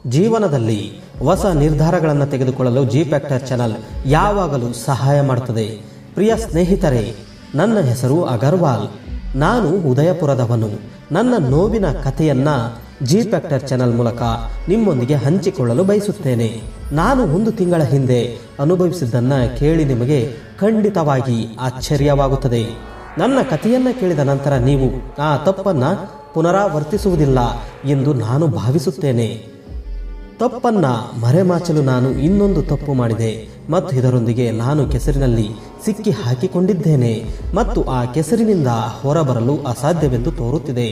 ಜೀವನದಲ್ಲಿ ಹೊಸ ನಿರ್ಧಾರಗಳನ್ನು ತೆಗೆದುಕೊಳ್ಳಲು ಜಿ ಫ್ಯಾಕ್ಟರ್ ಚಾನಲ್ ಯಾವಾಗಲೂ ಸಹಾಯ ಮಾಡುತ್ತದೆ ಪ್ರಿಯ ಸ್ನೇಹಿತರೆ ನನ್ನ ಹೆಸರು ಅಗರ್ವಾಲ್ ನಾನು ಉದಯಪುರದವನು ನನ್ನ ನೋವಿನ ಕಥೆಯನ್ನ ಜಿ ಫ್ಯಾಕ್ಟರ್ ಚಾನಲ್ ಮೂಲಕ ನಿಮ್ಮೊಂದಿಗೆ ಹಂಚಿಕೊಳ್ಳಲು ಬಯಸುತ್ತೇನೆ ನಾನು ಒಂದು ತಿಂಗಳ ಹಿಂದೆ ಅನುಭವಿಸಿದ್ದನ್ನ ಕೇಳಿ ನಿಮಗೆ ಖಂಡಿತವಾಗಿ ಆಶ್ಚರ್ಯವಾಗುತ್ತದೆ ನನ್ನ ಕಥೆಯನ್ನ ಕೇಳಿದ ನಂತರ ನೀವು ಆ ತಪ್ಪನ್ನ ಪುನರಾವರ್ತಿಸುವುದಿಲ್ಲ ಎಂದು ನಾನು ಭಾವಿಸುತ್ತೇನೆ ತಪ್ಪನ್ನ ಮರೆಮಾಚಲು ನಾನು ಇನ್ನೊಂದು ತಪ್ಪು ಮಾಡಿದೆ ಮತ್ತು ಇದರೊಂದಿಗೆ ನಾನು ಕೆಸರಿನಲ್ಲಿ ಸಿಕ್ಕಿ ಹಾಕಿಕೊಂಡಿದ್ದೇನೆ ಮತ್ತು ಆ ಕೆಸರಿನಿಂದ ಹೊರಬರಲು ಅಸಾಧ್ಯವೆಂದು ತೋರುತ್ತಿದೆ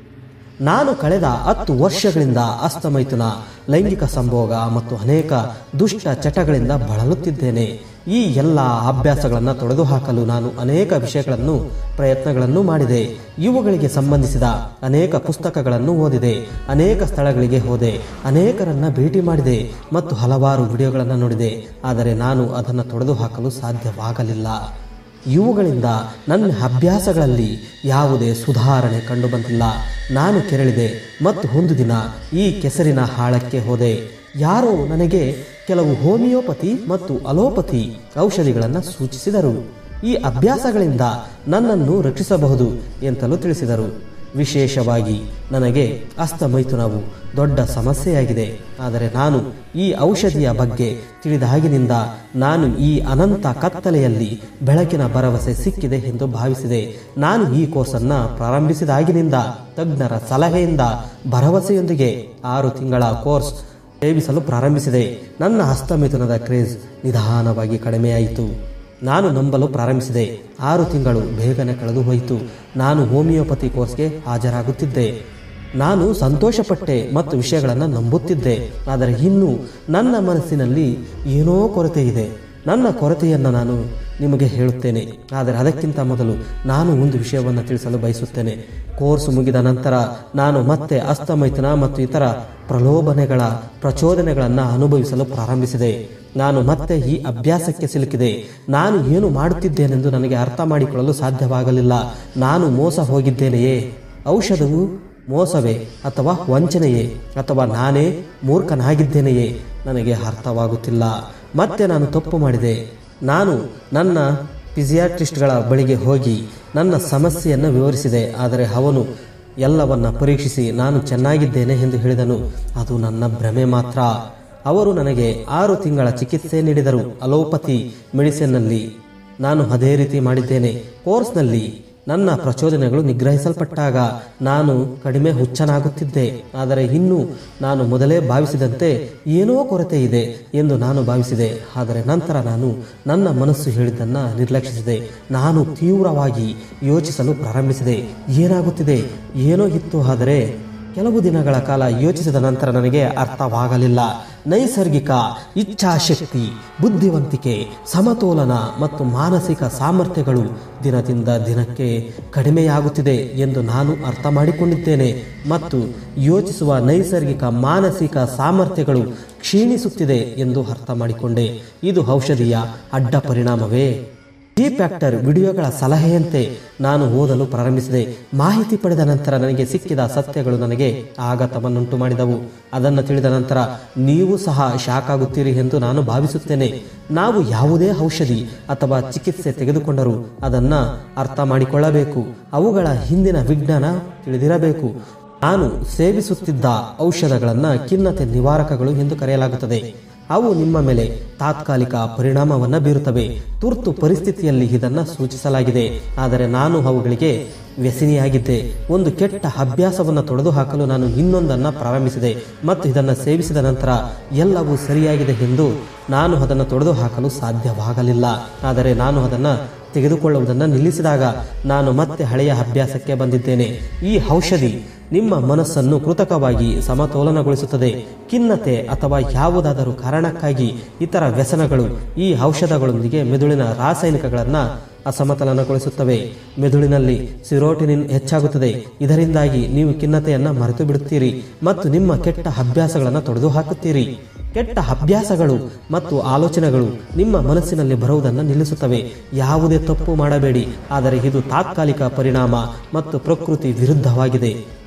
ನಾನು ಕಳೆದ ಹತ್ತು ವರ್ಷಗಳಿಂದ ಅಸ್ತಮೈಥುನ ಲೈಂಗಿಕ ಸಂಭೋಗ ಮತ್ತು ಅನೇಕ ದುಷ್ಟ ಚಟಗಳಿಂದ ಬಳಲುತ್ತಿದ್ದೇನೆ ಈ ಎಲ್ಲ ಅಭ್ಯಾಸಗಳನ್ನು ತೊಡೆದುಹಾಕಲು ನಾನು ಅನೇಕ ವಿಷಯಗಳನ್ನು ಪ್ರಯತ್ನಗಳನ್ನು ಮಾಡಿದೆ ಇವುಗಳಿಗೆ ಸಂಬಂಧಿಸಿದ ಅನೇಕ ಪುಸ್ತಕಗಳನ್ನು ಓದಿದೆ ಅನೇಕ ಸ್ಥಳಗಳಿಗೆ ಹೋದೆ ಅನೇಕರನ್ನ ಭೇಟಿ ಮಾಡಿದೆ ಮತ್ತು ಹಲವಾರು ವಿಡಿಯೋಗಳನ್ನು ನೋಡಿದೆ ಆದರೆ ನಾನು ಅದನ್ನು ತೊಡೆದುಹಾಕಲು ಸಾಧ್ಯವಾಗಲಿಲ್ಲ ಇವುಗಳಿಂದ ನನ್ನ ಅಭ್ಯಾಸಗಳಲ್ಲಿ ಯಾವುದೇ ಸುಧಾರಣೆ ಕಂಡುಬಂದಿಲ್ಲ ನಾನು ಕೆರಳಿದೆ ಮತ್ತು ಒಂದು ದಿನ ಈ ಕೆಸರಿನ ಹಾಳಕ್ಕೆ ಹೋದೆ ಯಾರೋ ನನಗೆ ಕೆಲವು ಹೋಮಿಯೋಪತಿ ಮತ್ತು ಅಲೋಪತಿ ಔಷಧಿಗಳನ್ನು ಸೂಚಿಸಿದರು ಈ ಅಭ್ಯಾಸಗಳಿಂದ ನನ್ನನ್ನು ರಕ್ಷಿಸಬಹುದು ಎಂತಲೂ ತಿಳಿಸಿದರು ವಿಶೇಷವಾಗಿ ನನಗೆ ಅಸ್ತಮೈಥುನವು ದೊಡ್ಡ ಸಮಸ್ಯೆಯಾಗಿದೆ ಆದರೆ ನಾನು ಈ ಔಷಧಿಯ ಬಗ್ಗೆ ತಿಳಿದಾಗಿನಿಂದ ನಾನು ಈ ಅನಂತ ಕತ್ತಲೆಯಲ್ಲಿ ಬೆಳಕಿನ ಭರವಸೆ ಸಿಕ್ಕಿದೆ ಎಂದು ಭಾವಿಸಿದೆ ನಾನು ಈ ಕೋರ್ಸನ್ನು ಪ್ರಾರಂಭಿಸಿದಾಗಿನಿಂದ ತಜ್ಞರ ಸಲಹೆಯಿಂದ ಭರವಸೆಯೊಂದಿಗೆ ಆರು ತಿಂಗಳ ಕೋರ್ಸ್ ಸೇವಿಸಲು ಪ್ರಾರಂಭಿಸಿದೆ ನನ್ನ ಹಸ್ತಮಿಥುನದ ಕ್ರೇಜ್ ನಿಧಾನವಾಗಿ ಕಡಿಮೆಯಾಯಿತು ನಾನು ನಂಬಲು ಪ್ರಾರಂಭಿಸಿದೆ ಆರು ತಿಂಗಳು ಬೇಗನೆ ಕಳೆದು ಹೋಯಿತು ನಾನು ಹೋಮಿಯೋಪತಿ ಕೋರ್ಸ್ಗೆ ಹಾಜರಾಗುತ್ತಿದ್ದೆ ನಾನು ಸಂತೋಷಪಟ್ಟೆ ಮತ್ತು ವಿಷಯಗಳನ್ನು ನಂಬುತ್ತಿದ್ದೆ ಆದರೆ ಇನ್ನೂ ನನ್ನ ಮನಸ್ಸಿನಲ್ಲಿ ಏನೋ ಕೊರತೆ ಇದೆ ನನ್ನ ಕೊರತೆಯನ್ನು ನಾನು ನಿಮಗೆ ಹೇಳುತ್ತೇನೆ ಆದರೆ ಅದಕ್ಕಿಂತ ಮೊದಲು ನಾನು ಒಂದು ವಿಷಯವನ್ನು ತಿಳಿಸಲು ಬಯಸುತ್ತೇನೆ ಕೋರ್ಸ್ ಮುಗಿದ ನಂತರ ನಾನು ಮತ್ತೆ ಅಸ್ತಮೈಥುನ ಮತ್ತು ಇತರ ಪ್ರಲೋಭನೆಗಳ ಪ್ರಚೋದನೆಗಳನ್ನು ಅನುಭವಿಸಲು ಪ್ರಾರಂಭಿಸಿದೆ ನಾನು ಮತ್ತೆ ಈ ಅಭ್ಯಾಸಕ್ಕೆ ಸಿಲುಕಿದೆ ನಾನು ಏನು ಮಾಡುತ್ತಿದ್ದೇನೆಂದು ನನಗೆ ಅರ್ಥ ಮಾಡಿಕೊಳ್ಳಲು ಸಾಧ್ಯವಾಗಲಿಲ್ಲ ನಾನು ಮೋಸ ಹೋಗಿದ್ದೇನೆಯೇ ಔಷಧವು ಮೋಸವೇ ಅಥವಾ ವಂಚನೆಯೇ ಅಥವಾ ನಾನೇ ಮೂರ್ಖನಾಗಿದ್ದೇನೆಯೇ ನನಗೆ ಅರ್ಥವಾಗುತ್ತಿಲ್ಲ ಮತ್ತೆ ನಾನು ತಪ್ಪು ಮಾಡಿದೆ ನಾನು ನನ್ನ ಫಿಸಿಯಾಟ್ರಿಸ್ಟ್ಗಳ ಬಳಿಗೆ ಹೋಗಿ ನನ್ನ ಸಮಸ್ಯೆಯನ್ನು ವಿವರಿಸಿದೆ ಆದರೆ ಅವನು ಎಲ್ಲವನ್ನ ಪರೀಕ್ಷಿಸಿ ನಾನು ಚೆನ್ನಾಗಿದ್ದೇನೆ ಎಂದು ಹೇಳಿದನು ಅದು ನನ್ನ ಭ್ರಮೆ ಮಾತ್ರ ಅವರು ನನಗೆ ಆರು ತಿಂಗಳ ಚಿಕಿತ್ಸೆ ನೀಡಿದರು ಅಲೋಪತಿ ಮೆಡಿಸಿನ್ನಲ್ಲಿ ನಾನು ಅದೇ ರೀತಿ ಮಾಡಿದ್ದೇನೆ ಕೋರ್ಸ್ನಲ್ಲಿ ನನ್ನ ಪ್ರಚೋದನೆಗಳು ನಿಗ್ರಹಿಸಲ್ಪಟ್ಟಾಗ ನಾನು ಕಡಿಮೆ ಹುಚ್ಚನಾಗುತ್ತಿದ್ದೆ ಆದರೆ ಇನ್ನೂ ನಾನು ಮೊದಲೇ ಭಾವಿಸಿದಂತೆ ಏನೋ ಕೊರತೆ ಇದೆ ಎಂದು ನಾನು ಭಾವಿಸಿದೆ ಆದರೆ ನಂತರ ನಾನು ನನ್ನ ಮನಸ್ಸು ಹೇಳಿದ್ದನ್ನು ನಿರ್ಲಕ್ಷಿಸಿದೆ ನಾನು ತೀವ್ರವಾಗಿ ಯೋಚಿಸಲು ಪ್ರಾರಂಭಿಸಿದೆ ಏನಾಗುತ್ತಿದೆ ಏನೋ ಇತ್ತು ಆದರೆ ಕೆಲವು ದಿನಗಳ ಕಾಲ ಯೋಚಿಸಿದ ನಂತರ ನನಗೆ ಅರ್ಥವಾಗಲಿಲ್ಲ ನೈಸರ್ಗಿಕ ಇಚ್ಛಾಶಕ್ತಿ ಬುದ್ಧಿವಂತಿಕೆ ಸಮತೋಲನ ಮತ್ತು ಮಾನಸಿಕ ಸಾಮರ್ಥ್ಯಗಳು ದಿನದಿಂದ ದಿನಕ್ಕೆ ಕಡಿಮೆಯಾಗುತ್ತಿದೆ ಎಂದು ನಾನು ಅರ್ಥ ಮಾಡಿಕೊಂಡಿದ್ದೇನೆ ಮತ್ತು ಯೋಚಿಸುವ ನೈಸರ್ಗಿಕ ಮಾನಸಿಕ ಸಾಮರ್ಥ್ಯಗಳು ಕ್ಷೀಣಿಸುತ್ತಿದೆ ಎಂದು ಅರ್ಥ ಮಾಡಿಕೊಂಡೆ ಇದು ಔಷಧಿಯ ಅಡ್ಡ ಪರಿಣಾಮವೇ ಡಿ ಫ್ಯಾಕ್ಟರ್ ವಿಡಿಯೋಗಳ ಸಲಹೆಯಂತೆ ನಾನು ಓದಲು ಪ್ರಾರಂಭಿಸಿದೆ ಮಾಹಿತಿ ಪಡೆದ ನಂತರ ನನಗೆ ಸಿಕ್ಕಿದ ಸತ್ಯಗಳು ನನಗೆ ಆಘಾತವನ್ನುಂಟು ಮಾಡಿದವು ಅದನ್ನು ತಿಳಿದ ನಂತರ ನೀವು ಸಹ ಶಾಕ್ ಆಗುತ್ತೀರಿ ಎಂದು ನಾನು ಭಾವಿಸುತ್ತೇನೆ ನಾವು ಯಾವುದೇ ಔಷಧಿ ಅಥವಾ ಚಿಕಿತ್ಸೆ ತೆಗೆದುಕೊಂಡರೂ ಅದನ್ನ ಅರ್ಥ ಮಾಡಿಕೊಳ್ಳಬೇಕು ಅವುಗಳ ಹಿಂದಿನ ವಿಜ್ಞಾನ ತಿಳಿದಿರಬೇಕು ನಾನು ಸೇವಿಸುತ್ತಿದ್ದ ಔಷಧಗಳನ್ನು ಖಿನ್ನತೆ ನಿವಾರಕಗಳು ಎಂದು ಕರೆಯಲಾಗುತ್ತದೆ ಅವು ನಿಮ್ಮ ಮೇಲೆ ತಾತ್ಕಾಲಿಕ ಪರಿಣಾಮವನ್ನು ಬೀರುತ್ತವೆ ತುರ್ತು ಪರಿಸ್ಥಿತಿಯಲ್ಲಿ ಇದನ್ನು ಸೂಚಿಸಲಾಗಿದೆ ಆದರೆ ನಾನು ಅವುಗಳಿಗೆ ವ್ಯಸನಿಯಾಗಿದ್ದೆ ಒಂದು ಕೆಟ್ಟ ಅಭ್ಯಾಸವನ್ನು ತೊಡೆದುಹಾಕಲು ನಾನು ಇನ್ನೊಂದನ್ನು ಪ್ರಾರಂಭಿಸಿದೆ ಮತ್ತು ಇದನ್ನು ಸೇವಿಸಿದ ನಂತರ ಎಲ್ಲವೂ ಸರಿಯಾಗಿದೆ ಎಂದು ನಾನು ಅದನ್ನು ತೊಡೆದುಹಾಕಲು ಸಾಧ್ಯವಾಗಲಿಲ್ಲ ಆದರೆ ನಾನು ಅದನ್ನು ತೆಗೆದುಕೊಳ್ಳುವುದನ್ನು ನಿಲ್ಲಿಸಿದಾಗ ನಾನು ಮತ್ತೆ ಹಳೆಯ ಅಭ್ಯಾಸಕ್ಕೆ ಬಂದಿದ್ದೇನೆ ಈ ಔಷಧಿ ನಿಮ್ಮ ಮನಸ್ಸನ್ನು ಕೃತಕವಾಗಿ ಸಮತೋಲನಗೊಳಿಸುತ್ತದೆ ಖಿನ್ನತೆ ಅಥವಾ ಯಾವುದಾದರೂ ಕಾರಣಕ್ಕಾಗಿ ಇತರ ವ್ಯಸನಗಳು ಈ ಔಷಧಗಳೊಂದಿಗೆ ಮೆದುಳಿನ ರಾಸಾಯನಿಕಗಳನ್ನು ಅಸಮತೋಲನಗೊಳಿಸುತ್ತವೆ ಮೆದುಳಿನಲ್ಲಿ ಸಿರೋಟಿನಿನ್ ಹೆಚ್ಚಾಗುತ್ತದೆ ಇದರಿಂದಾಗಿ ನೀವು ಖಿನ್ನತೆಯನ್ನು ಮರೆತು ಬಿಡುತ್ತೀರಿ ಮತ್ತು ನಿಮ್ಮ ಕೆಟ್ಟ ಅಭ್ಯಾಸಗಳನ್ನು ತೊಡೆದು ಹಾಕುತ್ತೀರಿ ಕೆಟ್ಟ ಅಭ್ಯಾಸಗಳು ಮತ್ತು ಆಲೋಚನೆಗಳು ನಿಮ್ಮ ಮನಸ್ಸಿನಲ್ಲಿ ಬರುವುದನ್ನು ನಿಲ್ಲಿಸುತ್ತವೆ ಯಾವುದೇ ತಪ್ಪು ಮಾಡಬೇಡಿ ಆದರೆ ಇದು ತಾತ್ಕಾಲಿಕ ಪರಿಣಾಮ ಮತ್ತು ಪ್ರಕೃತಿ ವಿರುದ್ಧವಾಗಿದೆ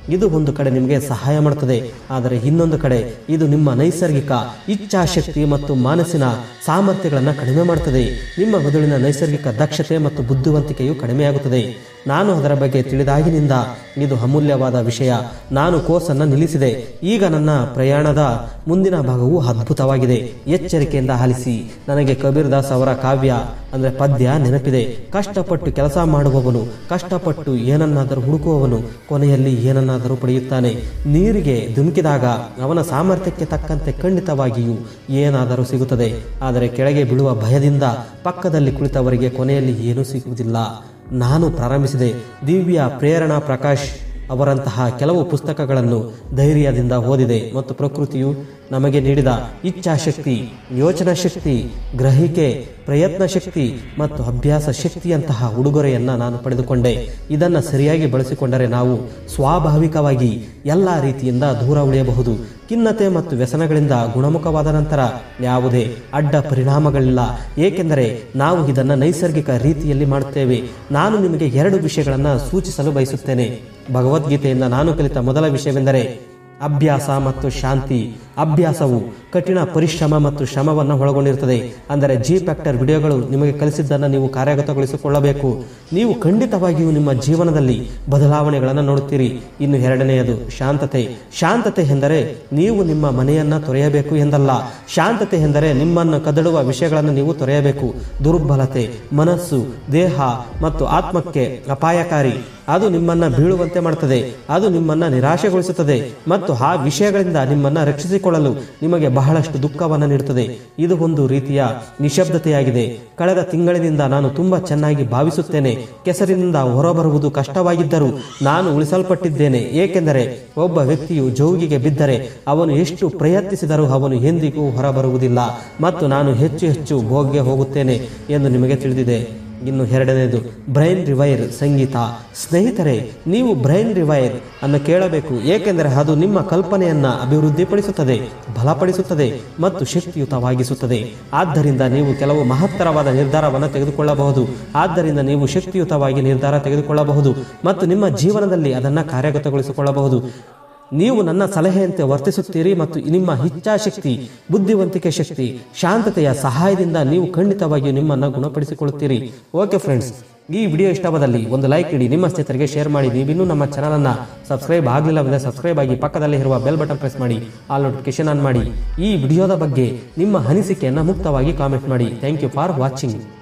ಇದು ಒಂದು ಕಡೆ ನಿಮಗೆ ಸಹಾಯ ಮಾಡುತ್ತದೆ ಆದರೆ ಇನ್ನೊಂದು ಕಡೆ ಇದು ನಿಮ್ಮ ನೈಸರ್ಗಿಕ ಇಚ್ಛಾಶಕ್ತಿ ಮತ್ತು ಮನಸ್ಸಿನ ಸಾಮರ್ಥ್ಯಗಳನ್ನು ಕಡಿಮೆ ಮಾಡುತ್ತದೆ ನಿಮ್ಮ ಮೆದುಳಿನ ನೈಸರ್ಗಿಕ ದಕ್ಷತೆ ಮತ್ತು ಬುದ್ಧಿವಂತಿಕೆಯು ಕಡಿಮೆಯಾಗುತ್ತದೆ ನಾನು ಅದರ ಬಗ್ಗೆ ತಿಳಿದಾಗಿನಿಂದ ಇದು ಅಮೂಲ್ಯವಾದ ವಿಷಯ ನಾನು ಕೋರ್ಸನ್ನು ನಿಲ್ಲಿಸಿದೆ ಈಗ ನನ್ನ ಪ್ರಯಾಣದ ಮುಂದಿನ ಭಾಗವು ಅದ್ಭುತವಾಗಿದೆ ಎಚ್ಚರಿಕೆಯಿಂದ ಆಲಿಸಿ ನನಗೆ ಕಬೀರ್ ದಾಸ್ ಅವರ ಕಾವ್ಯ ಅಂದ್ರೆ ಪದ್ಯ ನೆನಪಿದೆ ಕಷ್ಟಪಟ್ಟು ಕೆಲಸ ಮಾಡುವವನು ಕಷ್ಟಪಟ್ಟು ಏನನ್ನಾದರೂ ಹುಡುಕುವವನು ಕೊನೆಯಲ್ಲಿ ಏನನ್ನಾದರೂ ಪಡೆಯುತ್ತಾನೆ ನೀರಿಗೆ ಧುಮುಕಿದಾಗ ಅವನ ಸಾಮರ್ಥ್ಯಕ್ಕೆ ತಕ್ಕಂತೆ ಖಂಡಿತವಾಗಿಯೂ ಏನಾದರೂ ಸಿಗುತ್ತದೆ ಆದರೆ ಕೆಳಗೆ ಬೀಳುವ ಭಯದಿಂದ ಪಕ್ಕದಲ್ಲಿ ಕುಳಿತವರಿಗೆ ಕೊನೆಯಲ್ಲಿ ಏನೂ ಸಿಗುವುದಿಲ್ಲ ನಾನು ಪ್ರಾರಂಭಿಸಿದೆ ದಿವ್ಯ ಪ್ರೇರಣಾ ಪ್ರಕಾಶ್ ಅವರಂತಹ ಕೆಲವು ಪುಸ್ತಕಗಳನ್ನು ಧೈರ್ಯದಿಂದ ಓದಿದೆ ಮತ್ತು ಪ್ರಕೃತಿಯು ನಮಗೆ ನೀಡಿದ ಇಚ್ಛಾಶಕ್ತಿ ಯೋಚನಾ ಶಕ್ತಿ ಗ್ರಹಿಕೆ ಪ್ರಯತ್ನ ಶಕ್ತಿ ಮತ್ತು ಅಭ್ಯಾಸ ಶಕ್ತಿಯಂತಹ ಉಡುಗೊರೆಯನ್ನ ನಾನು ಪಡೆದುಕೊಂಡೆ ಇದನ್ನು ಸರಿಯಾಗಿ ಬಳಸಿಕೊಂಡರೆ ನಾವು ಸ್ವಾಭಾವಿಕವಾಗಿ ಎಲ್ಲ ರೀತಿಯಿಂದ ದೂರ ಉಳಿಯಬಹುದು ಖಿನ್ನತೆ ಮತ್ತು ವ್ಯಸನಗಳಿಂದ ಗುಣಮುಖವಾದ ನಂತರ ಯಾವುದೇ ಅಡ್ಡ ಪರಿಣಾಮಗಳಿಲ್ಲ ಏಕೆಂದರೆ ನಾವು ಇದನ್ನು ನೈಸರ್ಗಿಕ ರೀತಿಯಲ್ಲಿ ಮಾಡುತ್ತೇವೆ ನಾನು ನಿಮಗೆ ಎರಡು ವಿಷಯಗಳನ್ನು ಸೂಚಿಸಲು ಬಯಸುತ್ತೇನೆ ಭಗವದ್ಗೀತೆಯಿಂದ ನಾನು ಕಲಿತ ಮೊದಲ ವಿಷಯವೆಂದರೆ ಅಭ್ಯಾಸ ಮತ್ತು ಶಾಂತಿ ಅಭ್ಯಾಸವು ಕಠಿಣ ಪರಿಶ್ರಮ ಮತ್ತು ಶ್ರಮವನ್ನು ಒಳಗೊಂಡಿರುತ್ತದೆ ಅಂದರೆ ಜಿ ಫ್ಯಾಕ್ಟರ್ ವಿಡಿಯೋಗಳು ನಿಮಗೆ ಕಲಿಸಿದ್ದನ್ನು ನೀವು ಕಾರ್ಯಗತಗೊಳಿಸಿಕೊಳ್ಳಬೇಕು ನೀವು ಖಂಡಿತವಾಗಿಯೂ ನಿಮ್ಮ ಜೀವನದಲ್ಲಿ ಬದಲಾವಣೆಗಳನ್ನು ನೋಡುತ್ತೀರಿ ಇನ್ನು ಎರಡನೆಯದು ಶಾಂತತೆ ಶಾಂತತೆ ಎಂದರೆ ನೀವು ನಿಮ್ಮ ಮನೆಯನ್ನ ತೊರೆಯಬೇಕು ಎಂದಲ್ಲ ಶಾಂತತೆ ಎಂದರೆ ನಿಮ್ಮನ್ನು ಕದಡುವ ವಿಷಯಗಳನ್ನು ನೀವು ತೊರೆಯಬೇಕು ದುರ್ಬಲತೆ ಮನಸ್ಸು ದೇಹ ಮತ್ತು ಆತ್ಮಕ್ಕೆ ಅಪಾಯಕಾರಿ ಅದು ನಿಮ್ಮನ್ನ ಬೀಳುವಂತೆ ಮಾಡುತ್ತದೆ ಅದು ನಿಮ್ಮನ್ನ ನಿರಾಶೆಗೊಳಿಸುತ್ತದೆ ಮತ್ತು ಆ ವಿಷಯಗಳಿಂದ ನಿಮ್ಮನ್ನ ರಕ್ಷಿಸಿಕೊಳ್ಳಲು ನಿಮಗೆ ಬಹಳಷ್ಟು ದುಃಖವನ್ನು ನೀಡುತ್ತದೆ ಇದು ಒಂದು ರೀತಿಯ ನಿಶಬ್ದತೆಯಾಗಿದೆ ಕಳೆದ ತಿಂಗಳಿನಿಂದ ನಾನು ತುಂಬಾ ಚೆನ್ನಾಗಿ ಭಾವಿಸುತ್ತೇನೆ ಕೆಸರಿನಿಂದ ಹೊರಬರುವುದು ಕಷ್ಟವಾಗಿದ್ದರೂ ನಾನು ಉಳಿಸಲ್ಪಟ್ಟಿದ್ದೇನೆ ಏಕೆಂದರೆ ಒಬ್ಬ ವ್ಯಕ್ತಿಯು ಜೋಗಿಗೆ ಬಿದ್ದರೆ ಅವನು ಎಷ್ಟು ಪ್ರಯತ್ನಿಸಿದರೂ ಅವನು ಎಂದಿಗೂ ಹೊರಬರುವುದಿಲ್ಲ ಮತ್ತು ನಾನು ಹೆಚ್ಚು ಹೆಚ್ಚು ಭೋಗ್ಗೆ ಹೋಗುತ್ತೇನೆ ಎಂದು ನಿಮಗೆ ತಿಳಿದಿದೆ ಇನ್ನು ಎರಡನೇದು ಬ್ರೈನ್ ರಿವೈರ್ ಸಂಗೀತ ಸ್ನೇಹಿತರೆ ನೀವು ಬ್ರೈನ್ ರಿವೈರ್ ಅನ್ನು ಕೇಳಬೇಕು ಏಕೆಂದರೆ ಅದು ನಿಮ್ಮ ಕಲ್ಪನೆಯನ್ನ ಅಭಿವೃದ್ಧಿಪಡಿಸುತ್ತದೆ ಬಲಪಡಿಸುತ್ತದೆ ಮತ್ತು ಶಕ್ತಿಯುತವಾಗಿಸುತ್ತದೆ ಆದ್ದರಿಂದ ನೀವು ಕೆಲವು ಮಹತ್ತರವಾದ ನಿರ್ಧಾರವನ್ನು ತೆಗೆದುಕೊಳ್ಳಬಹುದು ಆದ್ದರಿಂದ ನೀವು ಶಕ್ತಿಯುತವಾಗಿ ನಿರ್ಧಾರ ತೆಗೆದುಕೊಳ್ಳಬಹುದು ಮತ್ತು ನಿಮ್ಮ ಜೀವನದಲ್ಲಿ ಅದನ್ನು ಕಾರ್ಯಗತಗೊಳಿಸಿಕೊಳ್ಳಬಹುದು ನೀವು ನನ್ನ ಸಲಹೆಯಂತೆ ವರ್ತಿಸುತ್ತೀರಿ ಮತ್ತು ನಿಮ್ಮ ಇಚ್ಛಾಶಕ್ತಿ ಬುದ್ಧಿವಂತಿಕೆ ಶಕ್ತಿ ಶಾಂತತೆಯ ಸಹಾಯದಿಂದ ನೀವು ಖಂಡಿತವಾಗಿಯೂ ನಿಮ್ಮನ್ನು ಗುಣಪಡಿಸಿಕೊಳ್ಳುತ್ತೀರಿ ಓಕೆ ಫ್ರೆಂಡ್ಸ್ ಈ ವಿಡಿಯೋ ಇಷ್ಟವಾದಲ್ಲಿ ಒಂದು ಲೈಕ್ ನೀಡಿ ನಿಮ್ಮ ಸ್ನೇಹಿತರಿಗೆ ಶೇರ್ ಮಾಡಿ ನೀವಿನ್ನೂ ನಮ್ಮ ಚಾನಲನ್ನು ಸಬ್ಸ್ಕ್ರೈಬ್ ಆಗಲಿಲ್ಲವೆಂದರೆ ಸಬ್ಸ್ಕ್ರೈಬ್ ಆಗಿ ಪಕ್ಕದಲ್ಲಿ ಇರುವ ಬೆಲ್ ಬಟನ್ ಪ್ರೆಸ್ ಮಾಡಿ ಆಲ್ ನೋಟಿಫಿಕೇಶನ್ ಆನ್ ಮಾಡಿ ಈ ವಿಡಿಯೋದ ಬಗ್ಗೆ ನಿಮ್ಮ ಅನಿಸಿಕೆಯನ್ನು ಮುಕ್ತವಾಗಿ ಕಾಮೆಂಟ್ ಮಾಡಿ ಥ್ಯಾಂಕ್ ಯು ಫಾರ್ ವಾಚಿಂಗ್